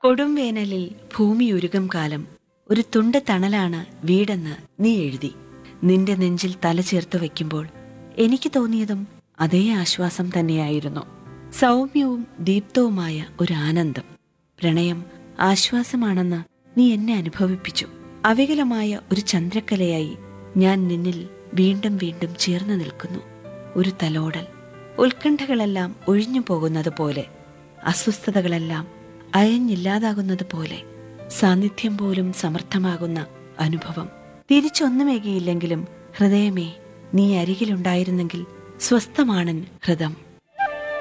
കൊടും വേനലിൽ ഭൂമി ഉരുകും കാലം ഒരു തുണ്ട് തണലാണ് വീടെന്ന് നീ എഴുതി നിന്റെ നെഞ്ചിൽ തല ചേർത്ത് വയ്ക്കുമ്പോൾ എനിക്ക് തോന്നിയതും അതേ ആശ്വാസം തന്നെയായിരുന്നു സൗമ്യവും ദീപ്തവുമായ ഒരു ആനന്ദം പ്രണയം ആശ്വാസമാണെന്ന് നീ എന്നെ അനുഭവിപ്പിച്ചു അവികലമായ ഒരു ചന്ദ്രക്കലയായി ഞാൻ നിന്നിൽ വീണ്ടും വീണ്ടും ചേർന്ന് നിൽക്കുന്നു ഒരു തലോടൽ ഉത്കണ്ഠകളെല്ലാം ഒഴിഞ്ഞു പോകുന്നത് പോലെ അസ്വസ്ഥതകളെല്ലാം അയഞ്ഞില്ലാതാകുന്നത് പോലെ സാന്നിധ്യം പോലും സമർത്ഥമാകുന്ന അനുഭവം തിരിച്ചൊന്നുമേകിയില്ലെങ്കിലും ഹൃദയമേ നീ അരികിലുണ്ടായിരുന്നെങ്കിൽ സ്വസ്ഥമാണൻ ഹൃദം